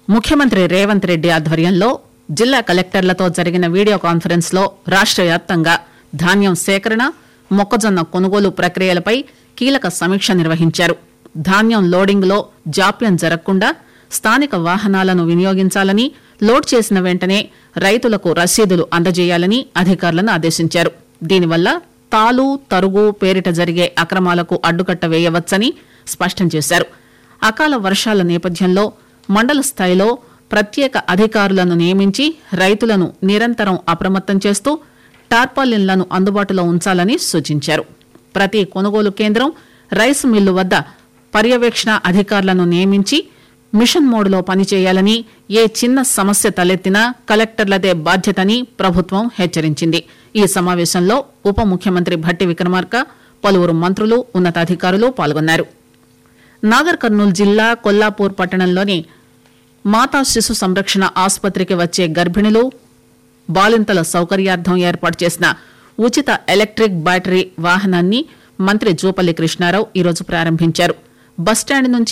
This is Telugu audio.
ముఖ్యమంత్రి రేవంత్ రెడ్డి ఆధ్వర్యంలో జిల్లా కలెక్టర్లతో జరిగిన వీడియో కాన్ఫరెన్స్ లో రాష్ట వ్యాప్తంగా ధాన్యం సేకరణ మొక్కజొన్న కొనుగోలు ప్రక్రియలపై కీలక సమీక్ష నిర్వహించారు ధాన్యం లోడింగ్ లో జాప్యం జరగకుండా స్థానిక వాహనాలను వినియోగించాలని లోడ్ చేసిన వెంటనే రైతులకు రసీదులు అందజేయాలని అధికారులను ఆదేశించారు దీనివల్ల తాలు తరుగు పేరిట జరిగే అక్రమాలకు అడ్డుకట్ట వేయవచ్చని స్పష్టం చేశారు అకాల వర్షాల నేపథ్యంలో మండల స్థాయిలో ప్రత్యేక అధికారులను నియమించి రైతులను నిరంతరం అప్రమత్తం చేస్తూ టార్పాలిన్లను అందుబాటులో ఉంచాలని సూచించారు ప్రతి కొనుగోలు కేంద్రం రైస్ మిల్లు వద్ద పర్యవేక్షణ అధికారులను నియమించి మిషన్ మోడ్లో పనిచేయాలని ఏ చిన్న సమస్య తలెత్తినా కలెక్టర్లదే బాధ్యతని ప్రభుత్వం హెచ్చరించింది ఈ సమావేశంలో ఉప ముఖ్యమంత్రి భట్టి విక్రమార్క పలువురు మంత్రులు ఉన్నతాధికారులు పాల్గొన్నారు నాగర్ కర్నూలు జిల్లా కొల్లాపూర్ పట్టణంలోని మాతా శిశు సంరక్షణ ఆసుపత్రికి వచ్చే గర్భిణులు బాలింతల సౌకర్యార్థం ఏర్పాటు చేసిన ఉచిత ఎలక్ట్రిక్ బ్యాటరీ వాహనాన్ని మంత్రి జూపల్లి కృష్ణారావు ఈరోజు ప్రారంభించారు బస్టాండ్ నుంచి